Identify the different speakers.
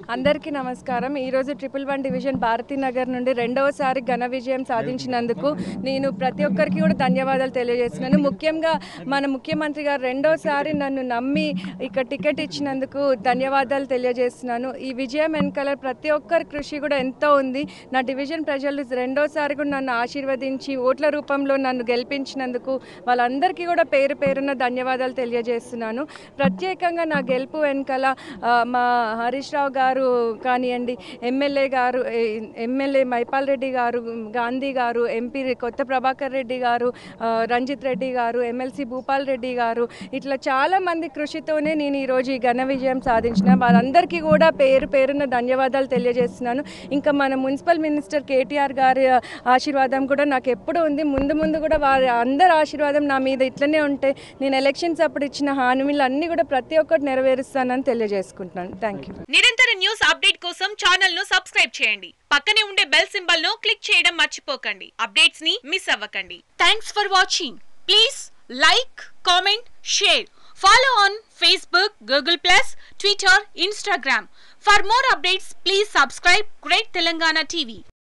Speaker 1: అందరికీ నమస్కారం ఈరోజు ట్రిపుల్ వన్ డివిజన్ భారతీనగర్ నుండి రెండవసారి ఘన విజయం సాధించినందుకు నేను ప్రతి ఒక్కరికి కూడా ధన్యవాదాలు తెలియజేస్తున్నాను ముఖ్యంగా మన ముఖ్యమంత్రి గారు రెండోసారి నన్ను నమ్మి ఇక్కడ టికెట్ ఇచ్చినందుకు ధన్యవాదాలు తెలియజేస్తున్నాను ఈ విజయం వెనకాల ప్రతి ఒక్కరి కృషి కూడా ఎంతో ఉంది నా డివిజన్ ప్రజలు రెండోసారి కూడా నన్ను ఆశీర్వదించి ఓట్ల రూపంలో నన్ను గెలిపించినందుకు వాళ్ళందరికీ కూడా పేరు పేరున ధన్యవాదాలు తెలియజేస్తున్నాను ప్రత్యేకంగా నా గెలుపు వెనకాల ఆ, మా హరీష్ రావు గారు కానివ్వండి ఎమ్మెల్యే గారు ఏ- ఎమ్మెల్యే మైపాల్ రెడ్డి గారు గాంధీ గారు ఎంపీ కొత్త ప్రభాకర్ రెడ్డి గారు ఆ, రంజిత్ రెడ్డి గారు ఎమ్మెల్సీ భూపాల్ రెడ్డి గారు ఇట్లా చాలా మంది కృషితోనే నేను ఈరోజు ఈ ఘన విజయం సాధించిన వాళ్ళందరికీ కూడా పేరు పేరున ధన్యవాదాలు తెలియజేస్తున్నాను ఇంకా మన మున్సిపల్ మినిస్టర్ కేటీఆర్ గారి ఆశీర్వాదం కూడా నాకు ఎప్పుడు ఉంది ముందు ముందు కూడా వారి అందరి ఆశీర్వాదం నా మీద ఇట్లనే ఉంటే నేను ఎలక్షన్స్ అప్పుడు ఇచ్చిన హామీలు అన్నీ కూడా ప్రతి ఒక్కటి నెరవేరుస్తానని తెలియజేసుకుంటున్నాను థ్యాంక్ యూ
Speaker 2: నిరంతర న్యూస్ అప్డేట్ కోసం ఛానల్ ను సబ్స్క్రైబ్ చేయండి పక్కనే ఉండే బెల్ సింబల్ ను క్లిక్ చేయడం మర్చిపోకండి అప్డేట్స్ ని మిస్ అవ్వకండి thanks for watching please like comment share follow on Facebook Google plus Twitter Instagram for more updates please subscribe great Telangana TV